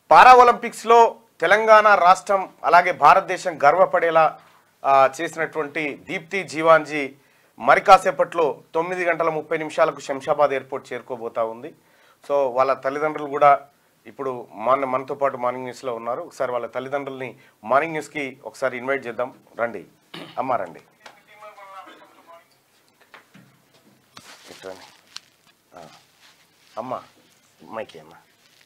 పారా ఒలింపిక్స్లో తెలంగాణ రాష్ట్రం అలాగే భారతదేశం గర్వపడేలా ఆ, చేసినటువంటి దీప్తి జీవాంజీ మరి కాసేపట్లో తొమ్మిది గంటల ముప్పై నిమిషాలకు శంషాబాద్ ఎయిర్పోర్ట్ చేరుకోబోతా ఉంది సో వాళ్ళ తల్లిదండ్రులు కూడా ఇప్పుడు మన మనతో పాటు మార్నింగ్ న్యూస్లో ఉన్నారు ఒకసారి వాళ్ళ తల్లిదండ్రుల్ని మార్నింగ్ న్యూస్కి ఒకసారి ఇన్వైట్ చేద్దాం రండి అమ్మ రండి ఇట్రాని. ఆ. అమ్మ మైకి అమ్మ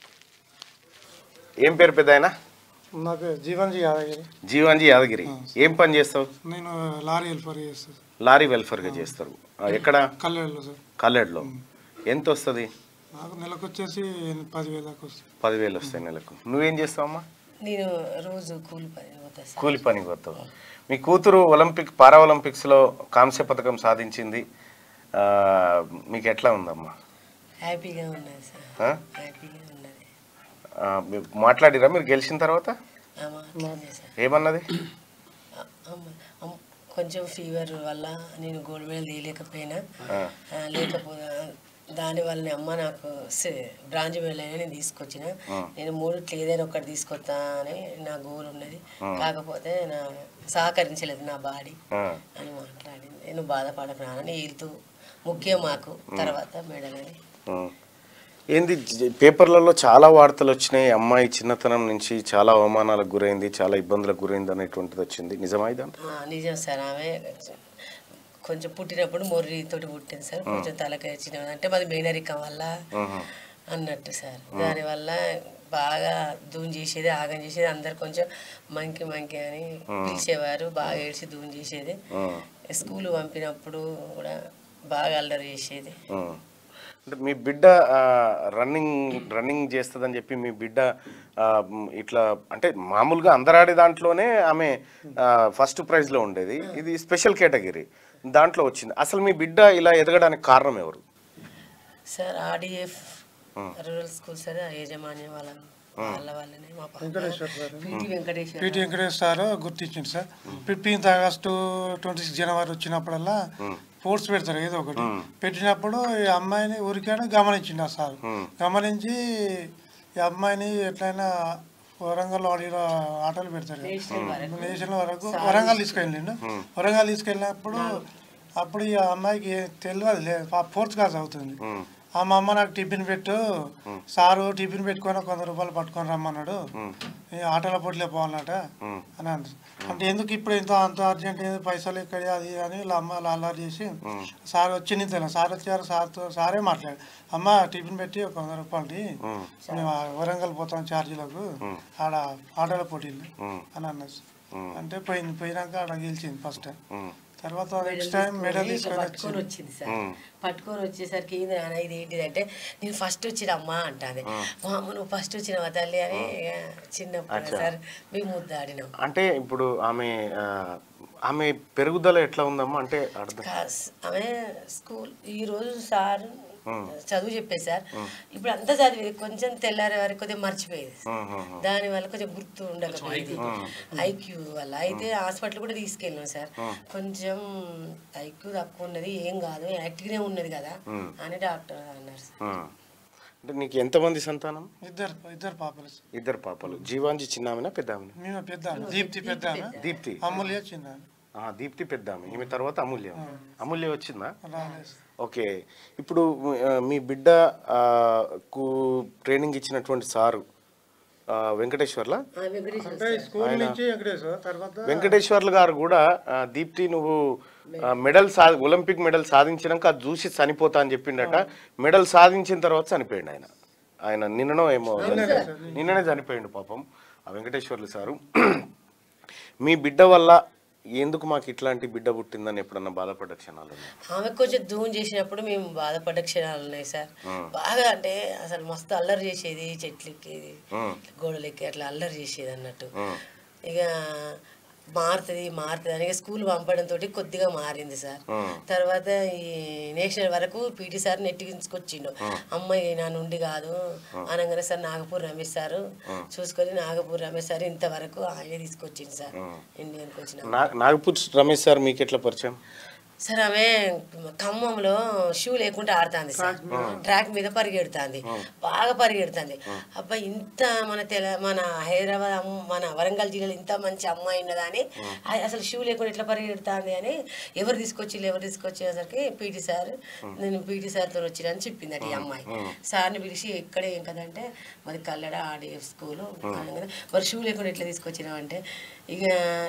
ఏం పేరు పెద్ద ఆయన నా పేరు జీవన్జీ యాదగిరి జీవాంజీ యాదగిరి ఏం పని చేస్తావు నేను లారీ హెల్పర్ చేస్తాను లారీ వెల్ఫేర్గా చేస్తారు ఆ, ఎక్కడ కళ్యాణ్లో సార్ కల్లెడ్లో ఎంత వస్తుంది నాకు నెలకు వచ్చేసి పదివేల దాకా వస్తుంది పదివేలు వస్తాయి నెలకు నువ్వేం చేస్తావమ్మా నేను రోజు కూలి పని పోతా సార్ కూలి పనికి పోతావు మీ కూతురు ఒలింపిక్ పారా ఒలింపిక్స్లో కాంస్య పథకం సాధించింది ఆ, మీకు ఎట్లా ఉందమ్మా హ్యాపీగా ఉన్నది సార్ ఆ? హ్యాపీగా ఉన్నది ఆ, మీరు మాట్లాడిరా మీరు గెలిచిన తర్వాత ఆ మాట్లాడే సార్ ఏమన్నది ఆ, అమ్మ అమ్మ, కొంచెం ఫీవర్ వల్ల నేను గోల్డ్ మెడల్ తీయలేకపోయినా ఆ. ఆ, లేకపోతే దాని వల్లనే అమ్మ నాకు సే- బ్రాంజ్ మెడల్ అయినా నేను తీసుకొచ్చిన నేను మూడిట్లు ఏదైనా ఒకటి తీసుకొస్తా అని నా గోల్ ఉన్నది కాకపోతే నా సహకరించలేదు నా బాడీ ఆ. అని మాట్లాడింది నేను బాధపడకు నాన్న నీ హెల్త్ ముఖ్యం మాకు తర్వాత మెడల్ అని ఆ. ఏంది జ- పేపర్లలో చాలా వార్తలు వచ్చినాయి అమ్మాయి చిన్నతనం నుంచి చాలా అవమానాలకు గురైంది చాలా ఇబ్బందులకు గురైంది అనేటువంటిది వచ్చింది నిజమా ఇదంతా ఆ, నిజం సార్ ఆమె కొంచెం పుట్టినప్పుడు మొర్రి తోటి పుట్టింది సార్ కొంచెం తలకాయ చిన్నది అంటే మాది మేనరికం వల్ల అన్నట్టు సార్ దానివల్ల బాగా దూన్ చేసేది ఆగం చేసేది అందరు కొంచెం మంకి మంకి అని పిలిచేవారు బాగా ఏడ్చి దూన్ చేసేది స్కూల్ పంపినప్పుడు కూడా బాగా అల్లరి చేసేది ఆ. అంటే మీ బిడ్డ ఆ, రన్నింగ్ రన్నింగ్ చేస్తుందని చెప్పి మీ బిడ్డ ఆ, మ్, ఇట్లా అంటే మామూలుగా అందరాడే దాంట్లోనే ఆమె ఆ, ఫస్ట్ ప్రైజ్లో ఉండేది ఇది స్పెషల్ కేటగిరీ దాంట్లో వచ్చింది అసలు మీ బిడ్డ ఇలా ఎదగడానికి కారణం ఎవరు sir RDF rural school sir ఆ యాజమాన్యం వాళ్ళ వాళ్ళ వాళ్ళనే మా PT Venkateswara PT Venkatesh sir గుర్తించింది sir fifteenth August twenty six జనవరి వచ్చినప్పుడల్లా స్పోర్ట్స్ పెడతారు ఏదో ఒకటి పెట్టినప్పుడు ఈ అమ్మాయిని ఊరికైనా గమనించిండు ఆ సార్ గమనించి ఈ అమ్మాయిని ఎట్లయినా వరంగల్ ఆడిన ఆటలు పెడతారు నేషనల్ వరకు వరంగల్ తీసుకెళ్ళిండు వరంగల్ తీసుకెళ్ళినప్పుడు అప్పుడు ఈ అమ్మాయికి ఏ- తెలియదు లేదు ఫోర్త్ క్లాస్ అవుతుంది ఆ మా అమ్మ నాకు టిఫిన్ పెట్టు సారు టిఫిన్ పెట్టుకొని ఒక వంద రూపాయలు పట్టుకొని రమ్మన్నాడు ఈ ఆటోల పోటీలో పోవాలన్నట అని అంది అంటే ఎందుకు ఇప్పుడు ఎంతో అంత అర్జెంట్ ఏదో పైసలు ఇక్కడ అది ఇది అని వీళ్ళ అమ్మ వాళ్ళు అల్లరి చేసి సార్ వచ్చింది తెల సార్ వచ్చారు సార్తో సారే మాట్లాడు అమ్మ టిఫిన్ పెట్టి ఒక వంద రూపాయలు మేము ఆ వరంగల్ పోతాం ఛార్జీలకు ఆడ ఆటోల పోటీలు అని అన్నది అంటే పోయింది పోయినాక ఆడ గెలిచింది ఫస్ట్ టైం తర్వాత నెక్స్ట్ టైం మెడల్ తీసుకొని పట్టుకొని వచ్చింది వచ్చింది సార్ పట్టుకొని వచ్చేసరికి ఏంది నాన్న ఇది ఏంటిది అంటే నేను ఫస్ట్ వచ్చిన అమ్మా అంటాది మా అమ్మ నువ్వు ఫస్ట్ వచ్చినవా తల్లి అని ఇక చిన్నప్పుడు సార్ మేము ముద్దాడినాం అంటే ఇప్పుడు ఆమె ఆ, ఆమె పెరుగుదల ఎట్లా ఉందమ్మా అంటే అర్థం కాస్ ఆమె స్కూల్ ఈ రోజు సార్ చదువు చెప్పేది సార్ ఇప్పుడు అంతా చదివేది కొంచెం తెల్లారే వరకు కొద్దిగా మర్చిపోయేది దాని వల్ల కొంచెం గుర్తు ఉండకపోయేది ఐక్యూ వల్ల అయితే హాస్పిటల్ కూడా తీసుకెళ్ళాం సార్ కొంచెం ఐక్యూ తక్కువ ఉన్నది ఏం కాదు యాక్టివ్గానే ఉన్నది కదా అని డాక్టర్ అన్నారు సార్. ఆ. అంటే నీకు ఎంతమంది సంతానం ఇద్దరు ఇద్దరు పాపలు ఇద్దరు పాపలు జీవాంజీ చిన్న ఆమెనా పెద్ద ఆమెనా మేము పెద్ద ఆమె, దీప్తి పెద్ద ఆమె, దీప్తి అమూల్య చిన్న ఆమె. ఆ, దీప్తి పెద్ద ఆమె ఈమె తర్వాత అమూల్య అమూల్య వచ్చిందా రాలేదు ఓకే ఇప్పుడు ఆ, మీ బిడ్డ ఆ, కు ట్రైనింగ్ ఇచ్చినటువంటి సారు ఆ, వెంకటేశ్వర్ల ఆ వెంకటేశ్వర అంటే స్కూల్ నుంచి వెంకటేశ్వర తర్వాత వెంకటేశ్వర్లు గారు కూడా ఆ, దీప్తి నువ్వు ఆ, మెడల్ సా ఒలింపిక్ మెడల్ సాధించినాక అది చూసి చనిపోతా అని చెప్పిండట మెడల్ సాధించిన తర్వాత చనిపోయిండు ఆయన ఆయన నిన్ననో ఏమో నిన్ననే చనిపోయిండు పాపం ఆ వెంకటేశ్వర్లు సారు మీ బిడ్డ వల్ల ఎందుకు మాకు ఇట్లాంటి బిడ్డ పుట్టిందని ఎప్పుడన్నా బాధపడ్డ క్షణాలు ఉన్నాయా? ఆమె కొంచెం దూరం చేసినప్పుడు మేము బాధపడ్డ క్షణాలు ఉన్నాయి సార్ బాగా అంటే అసలు మస్తు అల్లరి చేసేది చెట్లు ఎక్కేది గోడలు ఎక్కి అట్లా అల్లరి చేసేది అన్నట్టు ఇక మారుతుంది మారుతుంది అని ఇక స్కూల్ పంపడం తోటి కొద్దిగా మారింది సార్ తర్వాత ఈ నేషనల్ వరకు పీటీ సార్ నెట్టించుకొచ్చిండు అమ్మాయి నా నుండి కాదు అనగానే సార్ నాగపూర్ రమేష్ సారు చూసుకొని నాగపూర్ రమేష్ సార్ ఇంతవరకు ఆయనే తీసుకొచ్చింది సార్ ఇండియాకి వచ్చిన నా నాగపూర్ రమేష్ సార్ మీకు ఎట్లా పరిచయం సార్ ఆమె ఖమ్మంలో షూ లేకుండా ఆడుతుంది సార్ ట్రాక్ మీద పరిగెడుతుంది బాగా పరిగెడుతుంది అబ్బా ఇంత మన తెల మన హైదరాబాద్ అమ్మ- మన వరంగల్ జిల్లాలో ఇంత మంచి అమ్మాయి ఉన్నదా అని ఆ- అసలు షూ లేకుండా ఎట్లా పరిగెడుతుంది అని ఎవరు తీసుకొచ్చి ఎవరు తీసుకొచ్చేసరికి పీటీ సార్ నేను పీటీ సార్తో వచ్చిన అని చెప్పింది అటు ఈ అమ్మాయి సార్ని పిలిచి ఎక్కడ ఏం కదంటే మరి కల్లడ ఆడిఎఫ్ స్కూలు మరి షూ లేకుండా ఎట్లా తీసుకొచ్చినావు అంటే ఇక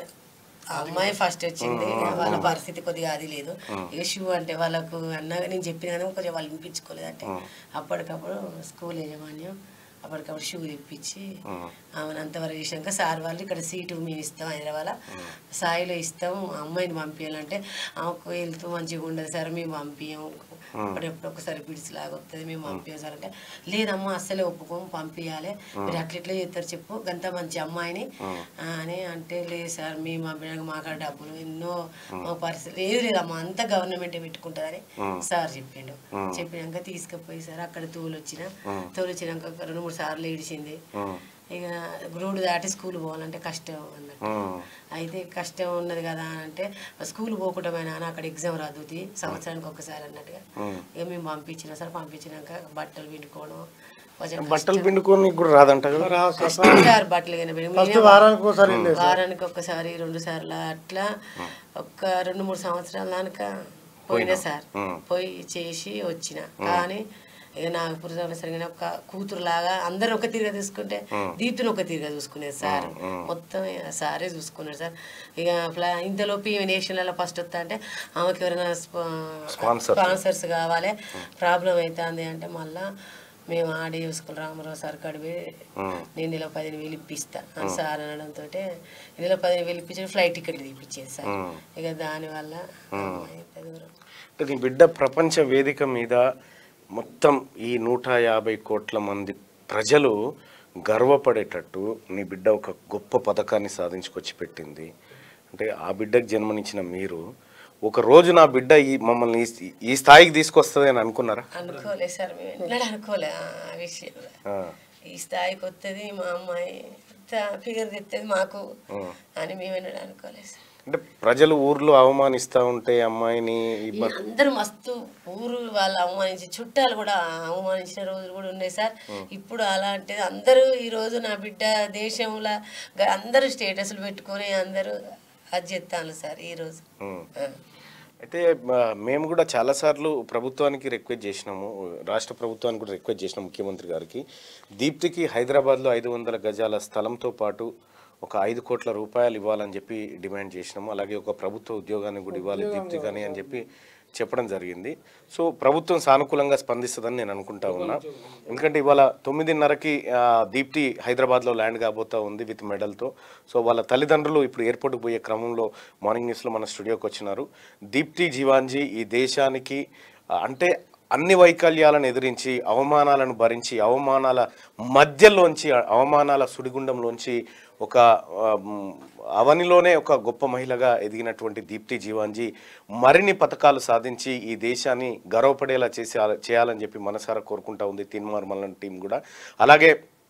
ఆ అమ్మాయి ఫస్ట్ వచ్చింది వాళ్ళ పరిస్థితి కొద్దిగా అది లేదు ఇక షూ అంటే వాళ్ళకు అన్నగా నేను చెప్పిన కానీ కొంచెం వాళ్ళు వినిపించుకోలేదు అంటే అప్పటికప్పుడు స్కూల్ యజమాన్యం అప్పటికప్పుడు షూ ఇప్పించి ఆమెను అంతవరకు చేసాక సార్ వాళ్ళు ఇక్కడ సీటు మేము ఇస్తాం హైదరాబాద్ సాయిలో ఇస్తాం ఆ అమ్మాయిని పంపించాలంటే ఆమెకు వెళ్తూ మంచిగా ఉండదు సార్ మేము పంపించాం అప్పుడెప్పుడు ఒకసారి పిడిచిలాగా వస్తుంది మేము పంపించాం సార్ అంటే లేదమ్మా అస్సలే ఒప్పుకోము పంపించాలి మీరు అట్లా ఎట్లా చేస్తారు చెప్పు గంత మంచి అమ్మాయిని ఆ, అని అంటే లేదు సార్ మేము పంపించడానికి మాకాడ డబ్బులు ఎన్నో మా పరిస్థితి లేదు లేదమ్మా అంతా గవర్నమెంటే పెట్టుకుంటుందని సార్ చెప్పిండు చెప్పినాక తీసుకుపోయి సార్ అక్కడ తోలు వచ్చిన తోలు వచ్చినాక ఒక రెండు మూడు సార్లు ఏడిచింది ఇక రోడ్డు దాటి స్కూల్ పోవాలంటే కష్టం అన్నట్టు అయితే కష్టం ఉన్నది కదా అని అంటే స్కూల్ పోకుండా నాన్న అక్కడ ఎగ్జామ్ రాదుది సంవత్సరానికి ఒకసారి అన్నట్టుగా ఇక మేము పంపించిన సార్ పంపించినాక బట్టలు పిండుకోవడం కొంచెం బట్టలు పిండుకొని కూడా రాదంట కదా కష్టం సార్ బట్టలు కింద పిండి- ఫస్ట్ మేమే వారానికి ఒకసారి వెళ్ళేది వారానికి ఒక్కసారి రెండు సార్లు అట్లా ఒక్క రెండు మూడు సంవత్సరాల దానిక పోయినా సార్ పోయి చేసి వచ్చిన కానీ ఇక నాకు పురుషులు సరిగిన ఒక కూతురు లాగా అందరూ ఒక తిరిగా చూసుకుంటే దీప్తిని ఒక తిరిగా చూసుకునేది సార్ మొత్తం ఇక సారే చూసుకున్నాడు సార్ ఇక ప్లా ఇంతలోపు ఈమె నేషనల్లో ఫస్ట్ వస్తా అంటే ఆమెకి ఎవరైనా Sponsor. స్పాన్సర్స్ కావాలి ప్రాబ్లం అవుతుంది అంటే మళ్ళా మేము ఆడి చూసుకుని రామారావు సార్ కడివి నేను నెల పదిహేను వేలు ఇప్పిస్తా అని సార్ అనడంతో నెల పదిహేను వేలు ఇప్పించి ఫ్లైట్ టికెట్లు తీపిచ్చేది సార్ ఇక దానివల్ల అమ్మాయి ఇంత దూరం అంటే నీ బిడ్డ ప్రపంచ వేదిక మీద మొత్తం ఈ నూట యాభై కోట్ల మంది ప్రజలు గర్వపడేటట్టు నీ బిడ్డ ఒక గొప్ప పథకాన్ని సాధించుకొచ్చి పెట్టింది అంటే ఆ బిడ్డకు జన్మనిచ్చిన మీరు ఒక రోజు నా బిడ్డ ఈ మమ్మల్ని ఈ- ఈ స్థాయికి తీసుకొస్తుంది అని అనుకున్నారా అనుకోలే సార్ మేము ఎన్నడూ అనుకోలే ఆ విషయం ఆ, ఈ స్థాయికి వస్తుంది మా అమ్మాయి ఫిగర్ తెస్తుంది మాకు అని మేము ఎన్నడూ అనుకోలేదు సార్ అంటే ప్రజలు ఊర్లో అవమానిస్తూ ఉంటే అమ్మాయిని ఇబ్బ- అందరూ మస్తు ఊరు వాళ్ళు అవమానించి చుట్టాలు కూడా అవమానించిన రోజులు కూడా ఉన్నాయి సార్ ఇప్పుడు అలాంటిది అందరూ ఈ రోజు నా బిడ్డ దేశంలో గ- అందరూ స్టేటస్లు పెట్టుకొని అందరూ అది చెప్తాను సార్ ఈ రోజు ఆ. అయితే ఆ, మేము కూడా చాలాసార్లు ప్రభుత్వానికి రిక్వెస్ట్ చేసినాము రాష్ట్ర ప్రభుత్వానికి కూడా రిక్వెస్ట్ చేసినాం ముఖ్యమంత్రి గారికి దీప్తికి హైదరాబాద్లో ఐదు వందల గజాల స్థలంతో పాటు ఒక ఐదు కోట్ల రూపాయలు ఇవ్వాలని చెప్పి డిమాండ్ చేసినాము అలాగే ఒక ప్రభుత్వ ఉద్యోగాన్ని కూడా ఇవ్వాలి దీప్తి కానీ అని చెప్పి చెప్పడం జరిగింది సో ప్రభుత్వం సానుకూలంగా స్పందిస్తుందని నేను అనుకుంటా ఉన్నా ఎందుకంటే ఇవాళ తొమ్మిదిన్నరకి ఆ, దీప్తి హైదరాబాద్లో ల్యాండ్ కాబోతా ఉంది విత్ మెడల్తో సో వాళ్ళ తల్లిదండ్రులు ఇప్పుడు ఎయిర్పోర్ట్కి పోయే క్రమంలో మార్నింగ్ న్యూస్లో మన స్టూడియోకి వచ్చినారు దీప్తి జీవాంజీ ఈ దేశానికి ఆ, అంటే అన్ని వైకల్యాలను ఎదిరించి అవమానాలను భరించి అవమానాల మధ్యలోంచి అవమానాల సుడిగుండంలోంచి ఒక ఆ, మ్, అవనిలోనే ఒక గొప్ప మహిళగా ఎదిగినటువంటి దీప్తి జీవాంజీ మరిన్ని పథకాలు సాధించి ఈ దేశాన్ని గర్వపడేలా చేసే చేయాలని చెప్పి మనసారా కోరుకుంటా ఉంది తీన్మార్ మల్లన్ టీం కూడా అలాగే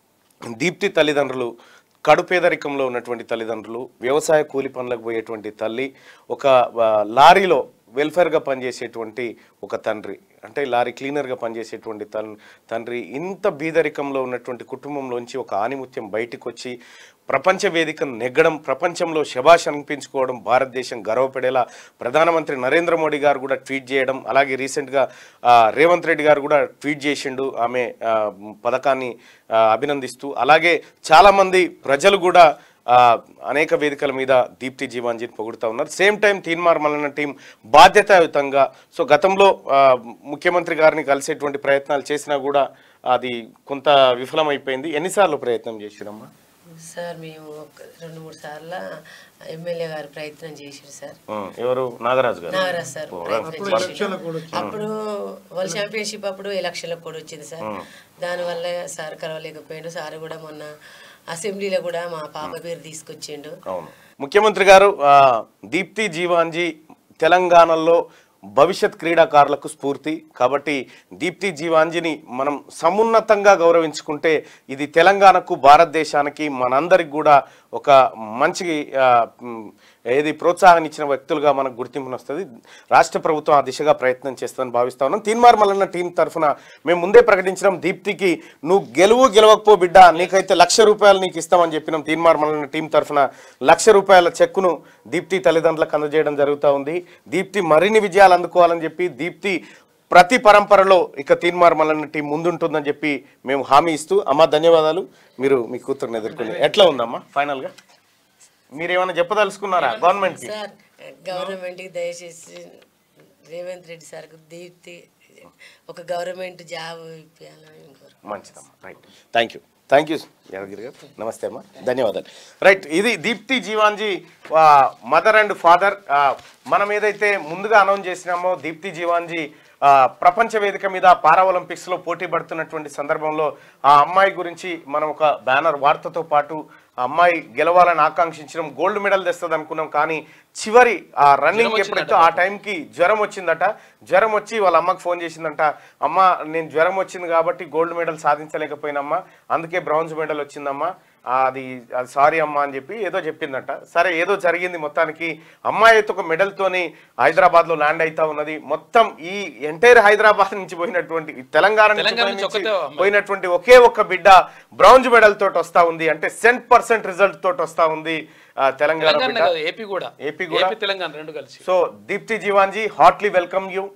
దీప్తి తల్లిదండ్రులు కడు పేదరికంలో ఉన్నటువంటి తల్లిదండ్రులు వ్యవసాయ కూలి పనులకు పోయేటువంటి తల్లి ఒక ఆ, లారీలో వెల్ఫేర్గా పనిచేసేటువంటి ఒక తండ్రి అంటే లారీ క్లీనర్గా పనిచేసేటువంటి తన్ తండ్రి ఇంత బీదరికంలో ఉన్నటువంటి కుటుంబంలోంచి ఒక ఆనిముత్యం బయటికి వచ్చి ప్రపంచ వేదికను నెగ్గడం ప్రపంచంలో శభాష్ అనిపించుకోవడం భారతదేశం గర్వపడేలా ప్రధానమంత్రి నరేంద్ర మోడీ గారు కూడా ట్వీట్ చేయడం అలాగే రీసెంట్గా ఆ, రేవంత్ రెడ్డి గారు కూడా ట్వీట్ చేసిండు ఆమె ఆ, పథకాన్ని ఆ, అభినందిస్తూ అలాగే చాలామంది ప్రజలు కూడా ఆ, అనేక వేదికల మీద దీప్తి జీవాంజీని పొగుడుతూ ఉన్నారు same time Teenmar Mallanna team బాధ్యతాయుతంగా సో గతంలో ఆ, ముఖ్యమంత్రి గారిని కలిసేటువంటి ప్రయత్నాలు చేసినా కూడా అది కొంత విఫలమైపోయింది ఎన్నిసార్లు ప్రయత్నం చేసిరమ్మా సార్ మేము ఒక రెండు మూడు సార్లు ఎమ్మెల్యే గారు ప్రయత్నం చేశారు సార్ ఆ, ఎవరు నాగరాజు గారు నాగరాజ్ సార్ ప్రయత్నం చేశారు ఎలక్షన్లకు కూడా వచ్చింది. అప్పుడు వరల్డ్ ఛాంపియన్షిప్ అప్పుడు ఎలక్షన్లకు కూడా వచ్చింది సార్ దానివల్ల సార్ కలవలేకపోయిండు సార్ కూడా మొన్న అసెంబ్లీలో కూడా మా పాప పేరు తీసుకొచ్చిండు అవును ముఖ్యమంత్రి గారు ఆ, దీప్తి జీవాంజీ తెలంగాణలో భవిష్యత్ క్రీడాకారులకు స్ఫూర్తి కాబట్టి దీప్తి జీవాంజీని మనం సమున్నతంగా గౌరవించుకుంటే ఇది తెలంగాణకు భారతదేశానికి మనందరికి కూడా ఒక మంచి ఆ, మ్, ఏది ప్రోత్సాహాన్ని ఇచ్చిన వ్యక్తులుగా మనకు గుర్తింపును వస్తుంది రాష్ట్ర ప్రభుత్వం ఆ దిశగా ప్రయత్నం చేస్తుందని భావిస్తా ఉన్నాం తీన్మార్ మల్లన్న టీం తరఫున మేము ముందే ప్రకటించినాం దీప్తికి నువ్వు గెలువు గెలవకపో బిడ్డ నీకైతే లక్ష రూపాయలు నీకు ఇస్తామని చెప్పినాం తీన్మార్ మల్లన్న టీం తరఫున లక్ష రూపాయల చెక్కును దీప్తి తల్లిదండ్రులకు అందజేయడం జరుగుతూ ఉంది దీప్తి మరిన్ని విజయాలు అందుకోవాలని చెప్పి దీప్తి ప్రతి పరంపరలో ఇక తీన్మార్ మల్లన్న టీం ముందుంటుందని చెప్పి మేము హామీ ఇస్తూ అమ్మ ధన్యవాదాలు మీరు మీ కూతురుని ఎదుర్కొని ఎట్లా ఉందమ్మా ఫైనల్గా మీరు ఏమైనా చెప్పదలుచుకున్నారా గవర్నమెంట్కి సార్ గవర్నమెంట్కి దయచేసి రేవంత్ రెడ్డి సార్కు దీప్తి ఒక గవర్నమెంట్ జాబ్ ఇప్పించాలని కోరు మంచిదమ్మా right thank you thank you Yadagiri గారు నమస్తే అమ్మా ధన్యవాదాలు రైట్ ఇది Deepthi Jeevanji mother and father మనం ఏదైతే ముందుగా అనౌన్స్ చేసినామో దీప్తి జీవాంజీ ఆ, ప్రపంచ వేదిక మీద పారా ఒలింపిక్స్లో పోటీ పడుతున్నటువంటి సందర్భంలో ఆ అమ్మాయి గురించి మనం ఒక బ్యానర్ వార్తతో పాటు ఆ అమ్మాయి గెలవాలని ఆకాంక్షించడం గోల్డ్ మెడల్ తెస్తుంది అనుకున్నాం కానీ చివరి ఆ రన్నింగ్ ఎప్పుడైతే ఆ టైంకి జ్వరం వచ్చిందట జ్వరం వచ్చి వాళ్ళ అమ్మకి ఫోన్ చేసిందంట అమ్మ నేను జ్వరం వచ్చింది కాబట్టి గోల్డ్ మెడల్ సాధించలేకపోయినమ్మా అందుకే బ్రాంజ్ మెడల్ వచ్చిందమ్మా ఆ, అది అది సారీ అమ్మా అని చెప్పి ఏదో చెప్పిందట సరే ఏదో జరిగింది మొత్తానికి అమ్మాయి అయితే ఒక మెడల్తోని హైదరాబాద్లో ల్యాండ్ అవుతా ఉన్నది మొత్తం ఈ ఎంటైర్ హైదరాబాద్ నుంచి పోయినటువంటి ఈ తెలంగాణ నుంచి తెలంగాణ పోయిన నుంచి నుంచి ఒకటే అమ్మాయి. పోయినటువంటి ఒకే ఒక్క బిడ్డ బ్రౌంజ్ మెడల్ తోటి వస్తా ఉంది అంటే సెంట్ పర్సెంట్ రిజల్ట్ తోటి వస్తా ఉంది ఆ, తెలంగాణ తెలంగాణ బిడ్డ కాదు ఏపీ కూడా ఏపీ కూడా. ఏపీ తెలంగాణ రెండు కలిసి so Deepthi Jeevanji heartly welcome you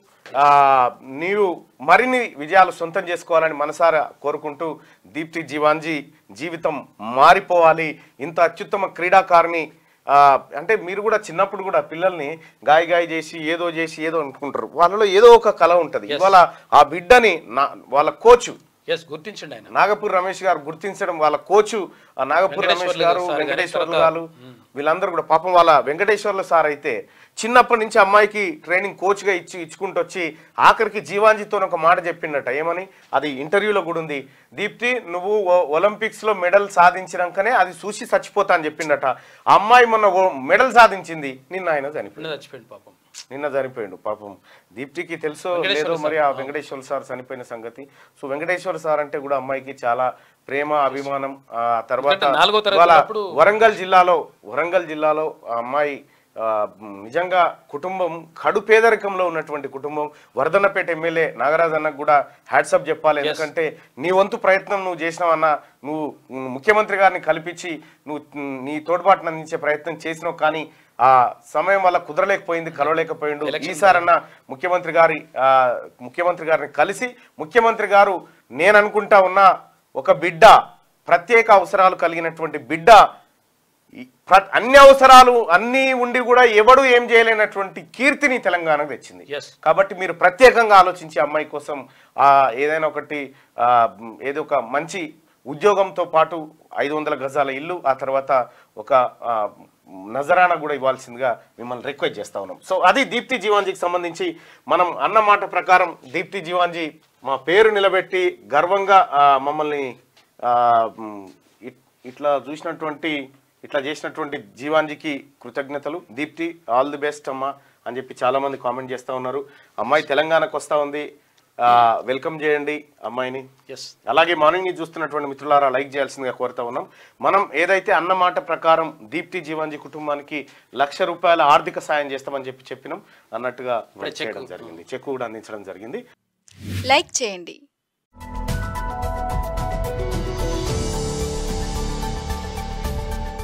నీవు మరిన్ని విజయాలు సొంతం చేసుకోవాలని మనసారా కోరుకుంటూ దీప్తి జీవాంజీ జీవితం మారిపోవాలి ఇంత అత్యుత్తమ క్రీడాకారిణి ఆ, అంటే మీరు కూడా చిన్నప్పుడు కూడా పిల్లల్ని గాయ గాయ చేసి ఏదో చేసి ఏదో అనుకుంటారు వాళ్ళలో ఏదో ఒక కళ ఉంటుంది ఇవాళ ఆ బిడ్డని నా వాళ్ళ కోచు ఎస్ గుర్తించండి ఆయన నాగపూర్ రమేష్ గారు గుర్తించడం వాళ్ళ కోచు ఆ నాగపూర్ రమేష్ వెంకటేశ్వర్లు గారు సార్ గారు, వెంకటేశ్వర్లు తర్వాత- గారు వీళ్ళందరూ కూడా పాపం వాళ్ళ వెంకటేశ్వర్లు సార్ అయితే చిన్నప్పటి నుంచి అమ్మాయికి ట్రైనింగ్ కోచ్ గా ఇచ్చి ఇచ్చుకుంటూ వచ్చి ఆఖరికి జీవాంజీతో ఒక మాట చెప్పిండట ఏమని అది ఇంటర్వ్యూలో కూడా ఉంది దీప్తి నువ్వు ఒ- ఒలింపిక్స్ లో మెడల్ సాధించినాకనే అది చూసి చచ్చిపోతా అని చెప్పిండట ఆ అమ్మాయి మొన్న ఓ- మెడల్ సాధించింది నిన్న ఆయన చనిపోయింది నిన్న చచ్చిపోయింది పాపం నిన్న చనిపోయిండు పాపం దీప్తికి తెలుసో వెంకటేశ్వర లేదో మరి ఆ వెంకటేశ్వర సార్ చనిపోయిన సంగతి సో వెంకటేశ్వర సార్ అంటే కూడా అమ్మాయికి చాలా ప్రేమ అభిమానం ఆ తర్వాత ఎందుకంటే నాలుగో తరగతి వాళ్ళ ఉన్నప్పుడు- వరంగల్ జిల్లాలో వరంగల్ జిల్లాలో ఆ అమ్మాయి ఆ, మ్, నిజంగా కుటుంబం కడు పేదరికంలో ఉన్నటువంటి కుటుంబం వర్ధన్నపేట ఎమ్మెల్యే నాగరాజ్ అన్నకు కూడా హ్యాట్సప్ చెప్పాలి ఎందుకంటే నీ వంతు ప్రయత్నం నువ్వు చేసినావన్నా నువ్వు మ్, ముఖ్యమంత్రి గారిని కల్పించి నువ్వు మ్, నీ తోడ్పాటును అందించే ప్రయత్నం చేసినావు కానీ ఆ సమయం వల్ల కుదరలేకపోయింది కలవలేకపోయిండు ఈసారన్నా ముఖ్యమంత్రి గారి ఆ, ముఖ్యమంత్రి గారిని కలిసి ముఖ్యమంత్రి గారు నేను అనుకుంటా ఉన్న ఒక బిడ్డ ప్రత్యేక అవసరాలు కలిగినటువంటి బిడ్డ ఈ ప్ర- అన్ని అవసరాలు అన్నీ ఉండి కూడా ఎవడు ఏం చేయలేనటువంటి కీర్తిని తెలంగాణకు తెచ్చింది Yes. కాబట్టి మీరు ప్రత్యేకంగా ఆలోచించి అమ్మాయి కోసం ఆ ఏదైనా ఒకటి ఆ, మ్, ఏదో ఒక మంచి ఉద్యోగంతో పాటు ఐదు వందల గజాల ఇల్లు ఆ తర్వాత ఒక ఆ, నజరానా కూడా ఇవ్వాల్సిందిగా మిమ్మల్ని రిక్వెస్ట్ చేస్తా ఉన్నాం సో అది దీప్తి జీవాంజీకి సంబంధించి మనం అన్న మాట ప్రకారం దీప్తి జీవాంజీ మా పేరు నిలబెట్టి గర్వంగా ఆ, మమ్మల్ని ఆ, మ్, ఇట్- ఇట్లా చూసినటువంటి ఇట్లా చేసినటువంటి జీవాంజీకి కృతజ్ఞతలు దీప్తి ఆల్ ది బెస్ట్ అమ్మా అని చెప్పి చాలా మంది కామెంట్ చేస్తూ ఉన్నారు అమ్మాయి తెలంగాణకు వస్తూ ఉంది ఆ, వెల్కమ్ చేయండి అమ్మాయిని ఎస్ అలాగే మార్నింగ్ ని చూస్తున్నటువంటి మిత్రులారా లైక్ చేయాల్సిందిగా కోరుతా ఉన్నాం మనం ఏదైతే అన్న మాట ప్రకారం దీప్తి జీవాంజీ కుటుంబానికి లక్ష రూపాయల ఆర్థిక సాయం చేస్తామని చెప్పి చెప్పినాం అన్నట్టుగా చేయడం జరిగింది చెక్ కూడా అందించడం జరిగింది లైక్ చేయండి